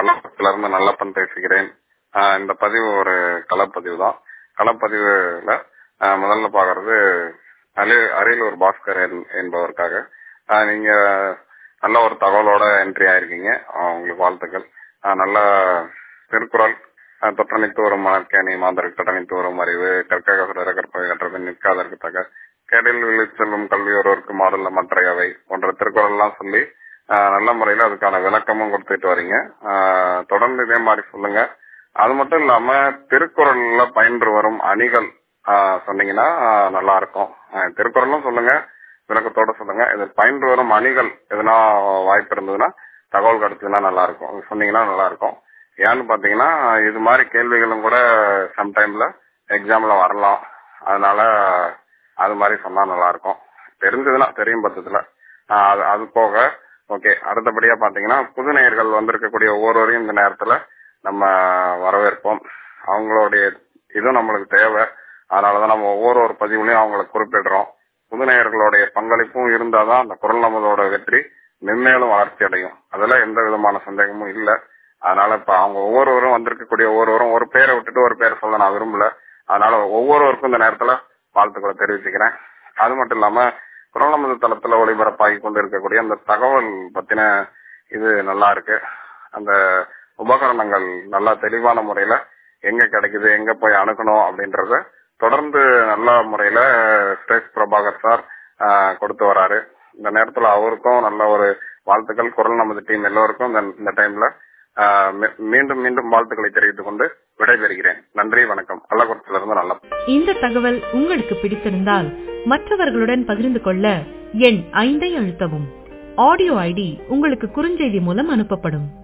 கள்ளக்குறிச்சியில இருந்து நல்லப்பன் பேசுகிறேன் ஆஹ் இந்த பதிவு ஒரு களப்பதிவு தான் களப்பதிவுல ஆஹ் முதல்ல பாக்குறது அரி அரியலூர் பாஸ்கர் என்- என்பவருக்காக ஆஹ் நீங்க நல்ல ஒரு தகவலோட என்ட்ரி ஆயிருக்கீங்க ஆஹ் உங்களுக்கு வாழ்த்துக்கள் ஆஹ் நல்ல திருக்குறள் ஆஹ் தொற்றணித்து வரும் மணற்கேணி மாந்தருக்கு தடணித்து வரும் அறிவு கற்ககசுர கற்பவை கற்றது நிற்காதற்கு தக கேடில் விழிச் செல்லும் கல்வி ஒருவருக்கு மாடல்ல மற்றையவை போன்ற திருக்குறள் எல்லாம் சொல்லி ஆஹ் நல்ல முறையில அதுக்கான விளக்கமும் கொடுத்துட்டு வரீங்க ஆஹ் தொடர்ந்து இதே மாதிரி சொல்லுங்க அது மட்டும் இல்லாம திருக்குறள்ல பயின்று வரும் அணிகள் ஆஹ் சொன்னீங்கன்னா ஆஹ் நல்லா இருக்கும் ஆஹ் திருக்குறளும் சொல்லுங்க விளக்கத்தோட சொல்லுங்க இது பயின்று வரும் அணிகள் எதனா வாய்ப்பு இருந்ததுன்னா தகவல் கிடைச்சதுன்னா நல்லா இருக்கும் அது சொன்னீங்கன்னா நல்லா இருக்கும் ஏன்னு பாத்தீங்கன்னா இது மாதிரி கேள்விகளும் கூட சம்டைம்ல எக்ஸாம்ல வரலாம் அதனால அது மாதிரி சொன்னா நல்லா இருக்கும் தெரிஞ்சதுன்னா தெரியும் பட்சத்துல ஆஹ் அது அது போக ஓகே அடுத்தபடியா பாத்தீங்கன்னா புது நேயர்கள் வந்திருக்கக்கூடிய ஒவ்வொருவரையும் இந்த நேரத்துல நம்ம வரவேற்போம் அவங்களுடைய இதுவும் நம்மளுக்கு தேவை அதனாலதான் நம்ம ஒவ்வொரு ஒரு பதிவுலையும் அவங்களை குறிப்பிடுறோம் புது நேயர்களுடைய பங்களிப்பும் இருந்தாதான் அந்த குரல் நமதோட வெற்றி மென்மேலும் வளர்ச்சி அடையும் அதுல எந்த விதமான சந்தேகமும் இல்ல அதனால இப்ப அவங்க ஒவ்வொருவரும் வந்திருக்கக்கூடிய ஒவ்வொருவரும் ஒரு பேரை விட்டுட்டு ஒரு பேரை சொல்ல நான் விரும்பல அதனால ஒவ்வொருவருக்கும் இந்த நேரத்துல வாழ்த்துக்களை தெரிவிச்சுக்கிறேன் அது மட்டும் இல்லாம குரல் நமது தளத்துல ஒளிபரப்பாகி கொண்டு இருக்கக்கூடிய அந்த தகவல் பத்தின இது நல்லா இருக்கு அந்த உபகரணங்கள் நல்லா தெளிவான முறையில எங்க கிடைக்குது எங்க போய் அணுகணும் அப்படின்றத தொடர்ந்து நல்ல முறையில ஸ்ரேஷ் பிரபாகர் சார் ஆஹ், கொடுத்து வராரு இந்த நேரத்துல அவருக்கும் நல்ல ஒரு வாழ்த்துக்கள் குரல் நமது டீம் எல்லோருக்கும் இந்த- இந்த டைம்ல ஆஹ், மீ- மீண்டும் மீண்டும் வாழ்த்துக்களை தெரிவித்துக் கொண்டு விடைபெறுகிறேன் நன்றி வணக்கம் கள்ளக்குறிச்சியில இருந்து நல்ல இந்த தகவல் உங்களுக்கு பிடித்திருந்தால் மற்றவர்களுடன் பகிர்ந்து கொள்ள எண் ஐந்தை அழுத்தவும் ஆடியோ ஐடி உங்களுக்கு குறுஞ்செய்தி மூலம் அனுப்பப்படும்